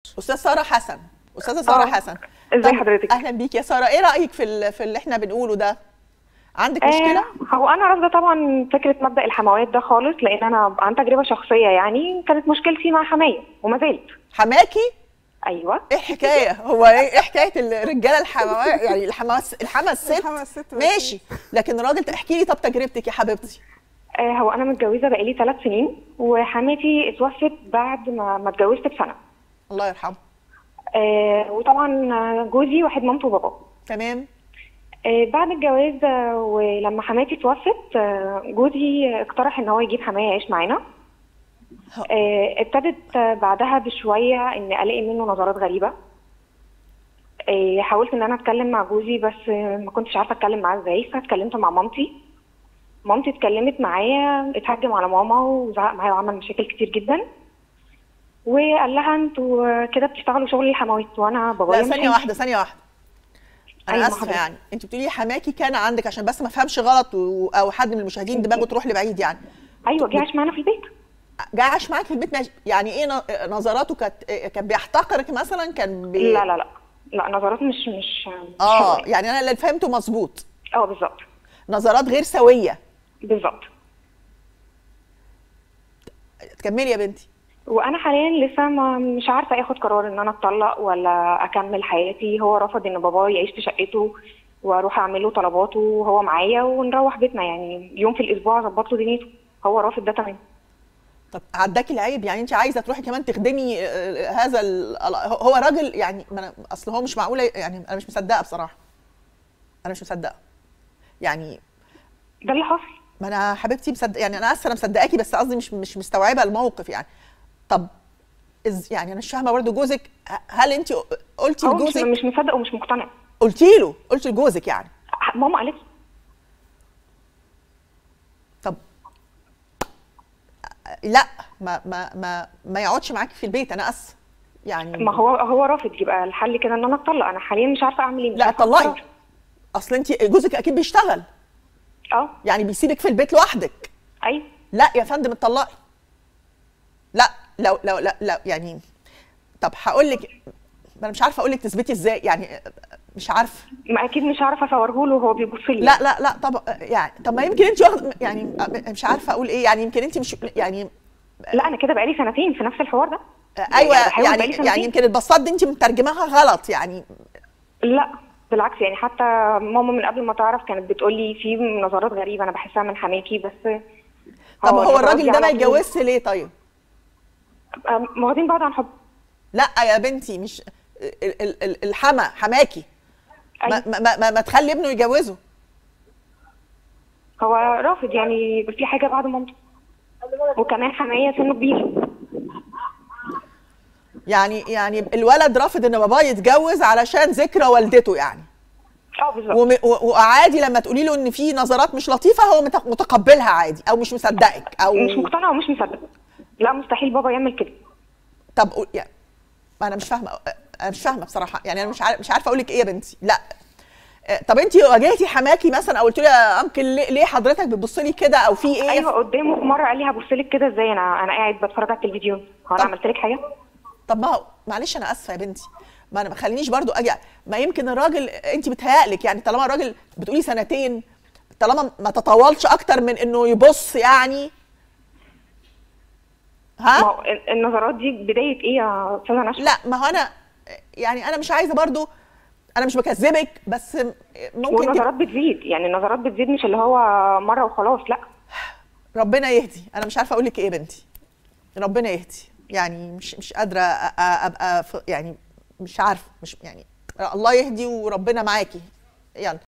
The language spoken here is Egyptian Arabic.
استاذ ساره حسن استاذه ساره آه. حسن ازاي طب حضرتك؟ اهلا بيك يا ساره ايه رايك في ال- في اللي احنا بنقوله ده عندك مشكله آه هو انا رافضه طبعا فكره مبدا الحموات ده خالص لان انا عن تجربه شخصيه يعني كانت مشكلتي مع حمايه وما زالت حماكي ايوه ايه حكايه هو ايه إيه حكايه الرجاله الحماوات يعني الحماس الحماس الحماس ست ست بس. ماشي لكن الراجل احكي لي طب تجربتك يا حبيبتي آه هو انا متجوزه بقالي ثلاث سنين وحماتي اتوفت بعد ما ما اتجوزت بسنه الله يرحمه آه وطبعا آه، جوزي واحد مامته وباباه تمام آه، بعد الجواز آه، ولما حماتي توفت آه، جوزي اقترح ان هو يجيب حماية يعيش معانا آه، ابتدت آه، بعدها بشوية ان الاقي منه نظرات غريبة آه، حاولت ان انا اتكلم مع جوزي بس آه، ما كنتش عارفة اتكلم معاه ازاي فاتكلمت مع مامتي مامتي اتكلمت معايا اتهجم على ماما وزعق معايا وعمل مشاكل كتير جدا وقال لها انتوا كده بتشتغلوا شغل الحموات وانا بابايا لا مش ثانيه هينفع. واحده ثانيه واحده انا أيوة اسفه حضرتك. يعني انت بتقولي حماكي كان عندك عشان بس ما افهمش غلط و... او حد من المشاهدين دماغه تروح لبعيد يعني ايوه جه عاش معانا في البيت جه عاش معاك في البيت ماشي يعني ايه ن- نظراته كانت كان بيحتقرك مثلا كان بي... لا لا لا لا نظرات مش مش مش اه حلوة. يعني انا اللي فهمته مظبوط اه بالظبط نظرات غير سويه بالظبط تكملي يا بنتي وانا حاليا لسه ما مش عارفه اخد قرار ان انا اتطلق ولا اكمل حياتي هو رفض ان باباه يعيش في شقته واروح اعمل له طلباته وهو معايا ونروح بيتنا يعني يوم في الاسبوع اظبط له دنيته هو رافض ده تمام طب عداكي العيب يعني انت عايزه تروحي كمان تخدمي آه، هذا ال... هو راجل يعني ما أنا اصل هو مش معقوله يعني انا مش مصدقه بصراحه انا مش مصدقه يعني ده اللي حصل ما انا حبيبتي مصدق يعني انا اسفه انا مصدقاكي بس قصدي مش مش مستوعبه الموقف يعني طب إز يعني انا مش فاهمه برضه جوزك ه- هل انت قلتي هو مش لجوزك مش مصدق ومش مقتنع قلتي له قلتي لجوزك يعني ماما قالت له. طب لا ما ما ما ما يقعدش معاكي في البيت انا اسفه يعني ما هو هو رافض يبقى الحل كده ان انا اتطلق انا حاليا مش عارفه اعمل ايه مش لا عارفة اتطلقي أقرر. اصل انت جوزك اكيد بيشتغل اه يعني بيسيبك في البيت لوحدك ايوه لا يا فندم اتطلقي لا لو لو لا, لا يعني طب هقول لك ما انا مش عارفه اقول لك تثبتي ازاي يعني مش عارفه ما اكيد مش عارفه اصوره له وهو بيبص لي لا لا لا طب يعني طب ما يمكن انت واخد يعني مش عارفه اقول ايه يعني يمكن انت مش يعني لا انا كده بقالي سنتين في نفس الحوار ده ايوه أنا بحاول يعني بقالي يعني سنتين. يمكن البساط دي انت مترجماها غلط يعني لا بالعكس يعني حتى ماما من قبل ما تعرف كانت بتقول لي في نظرات غريبه انا بحسها من حماكي بس طب هو النظرات الراجل دي ده ما على طول- يتجوزش ليه طيب؟ أم- واخدين بعض عن حب لا يا بنتي مش ال- ال- ال- الحما حماكي ما, أيوة. ما, ما, ما, ما تخلي ابنه يجوزه هو رافض يعني في حاجه بعد مامته وكمان حمايه سنه كبير يعني يعني الولد رافض ان باباه يتجوز علشان ذكرى والدته يعني اه بالظبط وم- و- وعادي لما تقولي له ان في نظرات مش لطيفه هو مت- متقبلها عادي او مش مصدقك او مش مقتنع ومش مصدق لا مستحيل بابا يعمل كده طب قول- يعني ما انا مش فاهمه انا مش فاهمه بصراحه يعني انا مش عارف مش عارفه اقول لك ايه يا بنتي لا آه، طب انت واجهتي حماكي مثلا او قلت له يا انكل ليه, ليه حضرتك بتبص لي كده او في ايه ايوه قدامه في مره قال لي هبص لك كده ازاي انا انا قاعد بتفرج على التلفزيون هو انا طب- عملت لك حاجه طب ما هو معلش انا اسفه يا بنتي ما انا ما خلينيش برضو اجي ما يمكن الراجل انت بتهيألك يعني طالما الراجل بتقولي سنتين طالما ما تطولش اكتر من انه يبص يعني ما ها هو ال- النظرات دي بدايه ايه يا استاذه نشوى لا ما هو انا يعني انا مش عايزه برضو انا مش بكذبك بس ممكن والنظرات بتزيد يعني النظرات بتزيد مش اللي هو مره وخلاص لا ربنا يهدي انا مش عارفه اقول لك ايه يا بنتي ربنا يهدي يعني مش مش قادره أ- أ- ابقى ف- يعني مش عارفه مش يعني الله يهدي وربنا معاكي يلا